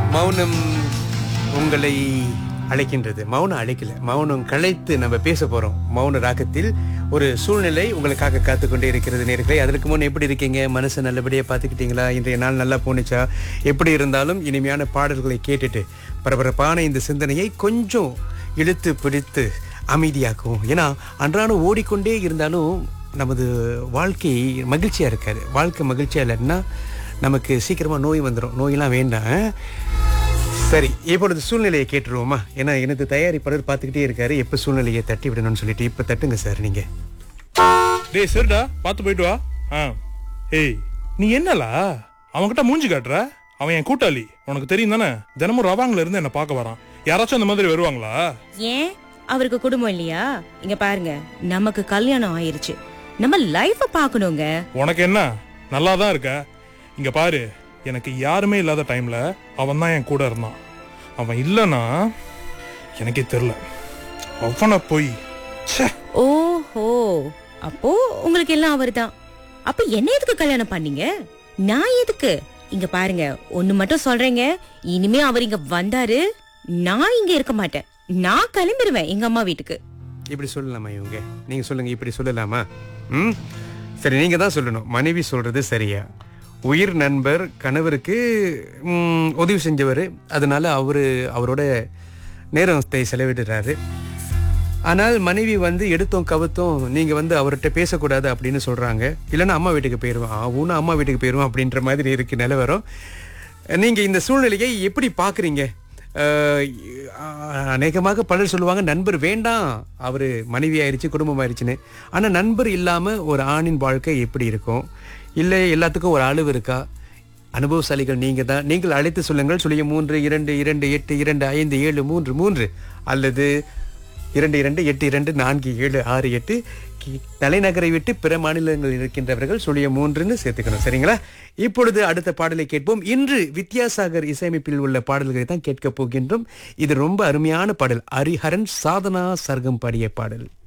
மௌனம் உங்களை அழைக்கின்றது மௌனம் அழைக்கல மௌனம் கலைத்து நம்ம பேச போறோம் மௌன ராகத்தில் ஒரு சூழ்நிலை உங்களுக்காக காத்துக்கொண்டே இருக்கிறது நேர்களே அதற்கு முன் எப்படி இருக்கீங்க மனசை நல்லபடியா பார்த்துக்கிட்டீங்களா இன்றைய நாள் நல்லா போணுச்சா எப்படி இருந்தாலும் இனிமையான பாடல்களை கேட்டுட்டு பரபரப்பான இந்த சிந்தனையை கொஞ்சம் இழுத்து பிடித்து அமைதியாக்கும் ஏன்னா அன்றாடம் ஓடிக்கொண்டே இருந்தாலும் நமது வாழ்க்கை மகிழ்ச்சியா இருக்காது வாழ்க்கை மகிழ்ச்சியா இல்லைன்னா நமக்கு சீக்கிரமா நோய் வந்துடும் நோயெல்லாம் வேண்டாம் சரி இப்பொழுது சூழ்நிலையை கேட்டுருவோமா ஏன்னா எனக்கு தயாரிப்பாளர் பார்த்துக்கிட்டே இருக்காரு எப்போ சூழ்நிலையை தட்டி விடணும்னு சொல்லிட்டு இப்போ தட்டுங்க சார் நீங்க டேய் சரிடா பார்த்து போயிட்டு வா ஆ ஏய் நீ என்னலா அவன்கிட்ட மூஞ்சி காட்டுற அவன் என் கூட்டாளி உனக்கு தெரியும் தானே தினமும் ரவாங்ல இருந்து என்ன பார்க்க வரான் யாராச்சும் அந்த மாதிரி வருவாங்களா ஏன் அவருக்கு குடும்பம் இல்லையா இங்க பாருங்க நமக்கு கல்யாணம் ஆயிருச்சு நம்ம லைஃப பாக்கணுங்க உனக்கு என்ன நல்லா தான் இருக்க இங்க பாரு எனக்கு யாருமே இல்லாத டைம்ல அவன் தான் என் கூட இருந்தான் அவன் இல்லைன்னா எனக்கே தெரியல அவனை போய் ச்சே ஓஹோ அப்போ உங்களுக்கு எல்லாம் அவர்தான் அப்ப என்ன எதுக்கு கல்யாணம் பண்ணீங்க நான் எதுக்கு இங்க பாருங்க ஒண்ணு மட்டும் சொல்றேங்க இனிமே அவர் இங்க வந்தாரு நான் இங்க இருக்க மாட்டேன் நான் கிளம்பிடுவேன் எங்க அம்மா வீட்டுக்கு இப்படி சொல்லலாமா இவங்க நீங்க சொல்லுங்க இப்படி சொல்லலாமா ம் சரி நீங்க தான் சொல்லணும் மனைவி சொல்றது சரியா உயிர் நண்பர் கணவருக்கு ம், உதவி செஞ்சவர் அதனால அவரு அவரோட நேரத்தை செலவிடுறாரு ஆனால் மனைவி வந்து எடுத்தோம் கவுத்தோம் நீங்க வந்து அவர்கிட்ட பேசக்கூடாது அப்படின்னு சொல்றாங்க இல்லைன்னா அம்மா வீட்டுக்கு போயிடுவான் அவனும் அம்மா வீட்டுக்கு போயிடுவான் அப்படின்ற மாதிரி இருக்கு நிலவரம் நீங்க இந்த சூழ்நிலையை எப்படி பாக்குறீங்க அஹ், அநேகமாக பலர் சொல்லுவாங்க நண்பர் வேண்டாம் அவரு மனைவி ஆயிடுச்சு குடும்பம் ஆயிடுச்சுன்னு ஆனா நண்பர் இல்லாம ஒரு ஆணின் வாழ்க்கை எப்படி இருக்கும் இல்லை எல்லாத்துக்கும் ஒரு அளவு இருக்கா அனுபவசாலிகள் நீங்க தான் நீங்கள் அழைத்து சொல்லுங்கள் சொல்லிய மூன்று இரண்டு இரண்டு எட்டு இரண்டு ஐந்து ஏழு மூன்று மூன்று அல்லது இரண்டு இரண்டு எட்டு இரண்டு நான்கு ஏழு ஆறு எட்டு கி- தலைநகரை விட்டு பிற மாநிலங்களில் இருக்கின்றவர்கள் சொல்லிய மூன்றுன்னு சேர்த்துக்கணும் சரிங்களா இப்பொழுது அடுத்த பாடலை கேட்போம் இன்று வித்யாசாகர் இசையமைப்பில் உள்ள பாடல்களை தான் கேட்க போகின்றோம் இது ரொம்ப அருமையான பாடல் ஹரிஹரன் சாதனா சர்க்கம் பாடிய பாடல்